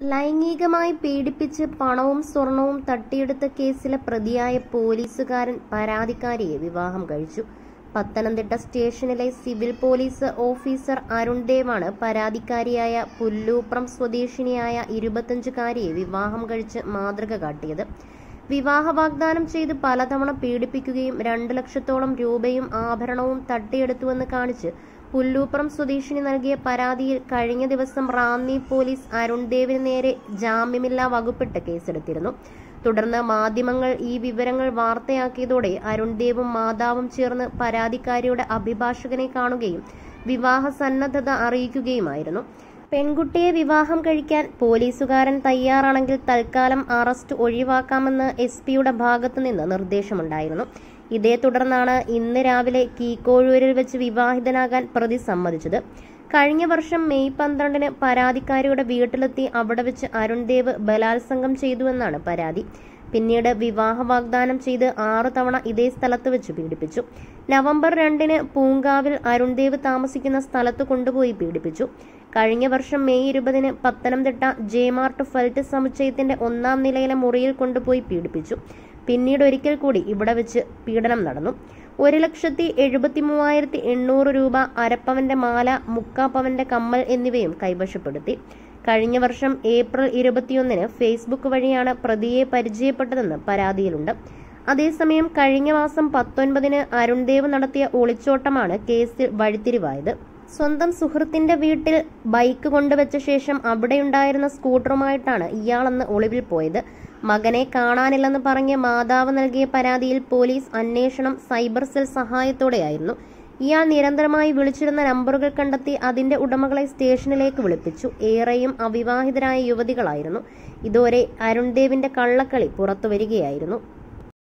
ലൈംഗികമായി പീഡിപ്പിച്ച് പണവും സ്വർണവും തട്ടിയെടുത്ത കേസിലെ പ്രതിയായ പോലീസുകാരൻ പരാതിക്കാരിയെ വിവാഹം കഴിച്ചു പത്തനംതിട്ട സ്റ്റേഷനിലെ സിവിൽ പോലീസ് ഓഫീസർ അരുൺ ദേവാണ് പരാതിക്കാരിയായ പുല്ലൂപ്രം സ്വദേശിനിയായ ഇരുപത്തഞ്ചുകാരിയെ വിവാഹം കഴിച്ച് മാതൃക കാട്ടിയത് വിവാഹ വാഗ്ദാനം ചെയ്ത് പലതവണ പീഡിപ്പിക്കുകയും രണ്ട് ലക്ഷത്തോളം രൂപയും ആഭരണവും തട്ടിയെടുത്തുവെന്ന് കാണിച്ച് പുല്ലൂപ്പുറം സ്വദേശിനി നൽകിയ പരാതിയിൽ കഴിഞ്ഞ ദിവസം റാന്നി പോലീസ് അരുൺ ദേവിന് നേരെ ജാമ്യമില്ലാ വകുപ്പിട്ട് കേസെടുത്തിരുന്നു തുടർന്ന് മാധ്യമങ്ങൾ ഈ വിവരങ്ങൾ വാർത്തയാക്കിയതോടെ അരുൺ ദേവും മാതാവും ചേർന്ന് പരാതിക്കാരിയുടെ അഭിഭാഷകനെ കാണുകയും വിവാഹ സന്നദ്ധത അറിയിക്കുകയുമായിരുന്നു പെൺകുട്ടിയെ വിവാഹം കഴിക്കാൻ പോലീസുകാരൻ തയ്യാറാണെങ്കിൽ തൽക്കാലം അറസ്റ്റ് ഒഴിവാക്കാമെന്ന് എസ് പിയുടെ ഭാഗത്തുനിന്ന് നിർദ്ദേശമുണ്ടായിരുന്നു ഇതേ തുടർന്നാണ് ഇന്ന് രാവിലെ കീക്കോഴൂരിൽ വെച്ച് വിവാഹിതനാകാൻ പ്രതി സമ്മതിച്ചത് കഴിഞ്ഞ വർഷം മെയ് പന്ത്രണ്ടിന് പരാതിക്കാരിയുടെ വീട്ടിലെത്തി അവിടെ വെച്ച് അരുൺ ദേവ് ബലാത്സംഗം ചെയ്തുവെന്നാണ് പരാതി പിന്നീട് വിവാഹ വാഗ്ദാനം ചെയ്ത് ആറു തവണ ഇതേ സ്ഥലത്ത് വെച്ച് പീഡിപ്പിച്ചു നവംബർ രണ്ടിന് പൂങ്കാവിൽ അരുൺദേവ് താമസിക്കുന്ന സ്ഥലത്ത് കൊണ്ടുപോയി പീഡിപ്പിച്ചു കഴിഞ്ഞ വർഷം മെയ് ഇരുപതിന് പത്തനംതിട്ട ജേമാർട്ട് ഫെൽറ്റ് സമുച്ചയത്തിന്റെ ഒന്നാം നിലയിലെ മുറിയിൽ കൊണ്ടുപോയി പീഡിപ്പിച്ചു പിന്നീട് ഒരിക്കൽ കൂടി ഇവിടെ വെച്ച് പീഡനം നടന്നു ഒരു ലക്ഷത്തി എഴുപത്തി മൂവായിരത്തി എണ്ണൂറ് രൂപ അരപ്പവന്റെ മാല മുക്കാപ്പവന്റെ കമ്മൽ എന്നിവയും കൈവശപ്പെടുത്തി കഴിഞ്ഞ വർഷം ഏപ്രിൽ ഇരുപത്തിയൊന്നിന് ഫേസ്ബുക്ക് വഴിയാണ് പ്രതിയെ പരിചയപ്പെട്ടതെന്ന് പരാതിയിലുണ്ട് അതേസമയം കഴിഞ്ഞ മാസം പത്തൊൻപതിന് അരുൺദേവ് നടത്തിയ ഒളിച്ചോട്ടമാണ് കേസിൽ വഴിത്തിരിവായത് സ്വന്തം സുഹൃത്തിന്റെ വീട്ടിൽ ബൈക്ക് കൊണ്ടുവച്ച ശേഷം അവിടെയുണ്ടായിരുന്ന സ്കൂട്ടറുമായിട്ടാണ് ഇയാളെന്ന് ഒളിവിൽ പോയത് മകനെ കാണാനില്ലെന്ന് പറഞ്ഞ് മാതാവ് നൽകിയ പരാതിയിൽ പോലീസ് അന്വേഷണം സൈബർ സെൽ സഹായത്തോടെയായിരുന്നു ഇയാൾ നിരന്തരമായി വിളിച്ചിരുന്ന നമ്പറുകൾ കണ്ടെത്തി അതിന്റെ ഉടമകളെ സ്റ്റേഷനിലേക്ക് വിളിപ്പിച്ചു ഏറെയും അവിവാഹിതരായ യുവതികളായിരുന്നു ഇതോടെ അരുൺദേവിന്റെ കള്ളക്കളി പുറത്തുവരികയായിരുന്നു